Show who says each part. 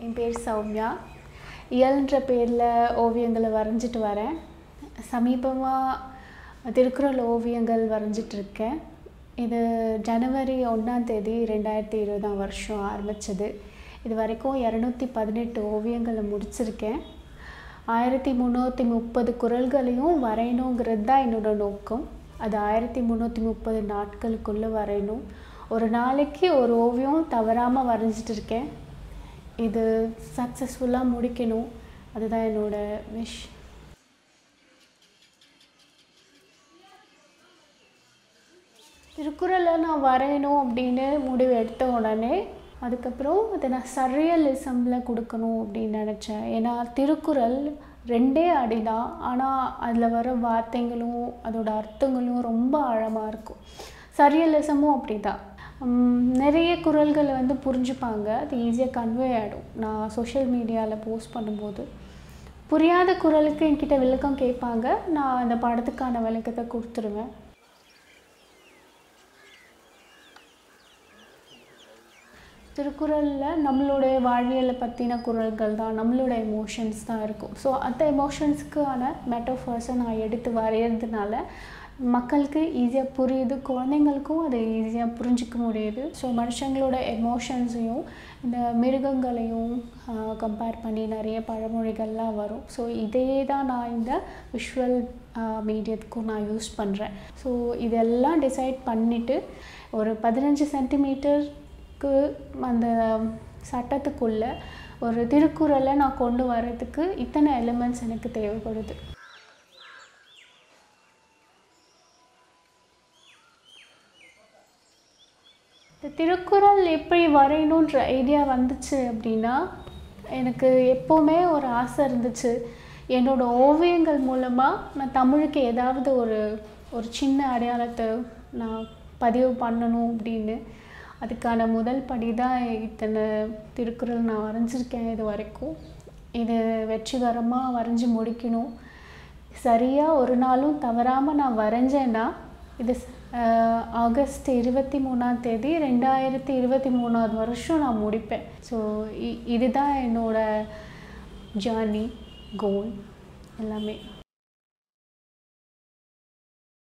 Speaker 1: என் பேர் சௌமியா இயல்ன்ற பேரில் ஓவியங்களை வரைஞ்சிட்டு வரேன் சமீபமாக திருக்குறள் ஓவியங்கள் வரைஞ்சிட்ருக்கேன் இது ஜனவரி ஒன்றாம் தேதி ரெண்டாயிரத்தி இருபதாம் வருஷம் ஆரம்பித்தது இது வரைக்கும் இரநூத்தி பதினெட்டு ஓவியங்களை முடிச்சிருக்கேன் ஆயிரத்தி முந்நூற்றி முப்பது குரல்களையும் வரையணுங்கிறது தான் என்னோட நோக்கம் அது ஆயிரத்தி முந்நூற்றி முப்பது நாட்களுக்குள்ளே வரையணும் ஒரு நாளைக்கு ஒரு ஓவியம் தவறாமல் வரைஞ்சிட்டு இருக்கேன் இது சக்ஸஸ்ஃபுல்லாக முடிக்கணும் அதுதான் என்னோட விஷ் திருக்குறளை நான் வரையணும் அப்படின்னு முடிவு எடுத்த உடனே அதுக்கப்புறம் அதை நான் சர்ரியலிசமில் கொடுக்கணும் அப்படின்னு நினச்சேன் ஏன்னா திருக்குறள் ரெண்டே அடி தான் ஆனால் அதில் வர வார்த்தைங்களும் அதோட அர்த்தங்களும் ரொம்ப ஆழமாக இருக்கும் சர்ரியலிசமும் அப்படி தான் நிறைய குரல்களை வந்து புரிஞ்சுப்பாங்க அது ஈஸியாக கன்வே ஆகிடும் நான் சோஷியல் மீடியாவில் போஸ்ட் பண்ணும்போது புரியாத குரலுக்கு என்கிட்ட விளக்கம் கேட்பாங்க நான் அந்த படத்துக்கான விளக்கத்தை கொடுத்துருவேன் திருக்குறளில் நம்மளுடைய வாழ்வியலை பற்றின குரல்கள் தான் நம்மளோட எமோஷன்ஸ் தான் இருக்கும் ஸோ அந்த எமோஷன்ஸ்க்கான மெட்டோஃபர்ஸை நான் எடுத்து வரைகிறதுனால மக்களுக்கு ஈஸியாக புரியுது குழந்தைங்களுக்கும் அதை ஈஸியாக புரிஞ்சிக்க முடியுது ஸோ மனுஷங்களோட எமோஷன்ஸையும் இந்த மிருகங்களையும் கம்பேர் பண்ணி நிறைய பழமொழிகள்லாம் வரும் ஸோ இதே தான் நான் இந்த விஷுவல் மீடியத்துக்கும் நான் யூஸ் பண்ணுறேன் ஸோ இதெல்லாம் டிசைட் பண்ணிவிட்டு ஒரு பதினஞ்சு சென்டிமீட்டருக்கு அந்த சட்டத்துக்குள்ளே ஒரு திருக்குறளை நான் கொண்டு வரதுக்கு இத்தனை எலிமெண்ட்ஸ் எனக்கு தேவைப்படுது இந்த திருக்குறள் எப்படி வரையணுன்ற ஐடியா வந்துச்சு அப்படின்னா எனக்கு எப்போவுமே ஒரு ஆசை இருந்துச்சு என்னோடய ஓவியங்கள் மூலமாக நான் தமிழுக்கு ஏதாவது ஒரு ஒரு சின்ன அடையாளத்தை நான் பதிவு பண்ணணும் அப்படின்னு அதுக்கான முதல் படி தான் இத்தனை திருக்குறள் நான் வரைஞ்சிருக்கேன் இது வரைக்கும் இது வெற்றிகரமாக வரைஞ்சி முடிக்கணும் சரியாக ஒரு நாளும் தவறாமல் நான் வரைஞ்சேன்னா இது ஆகஸ்ட் இருபத்தி மூணாம் தேதி ரெண்டாயிரத்தி இருபத்தி மூணாவது வருஷம் நான் முடிப்பேன் ஸோ இதுதான் என்னோடய ஜேர்னி கோல் எல்லாமே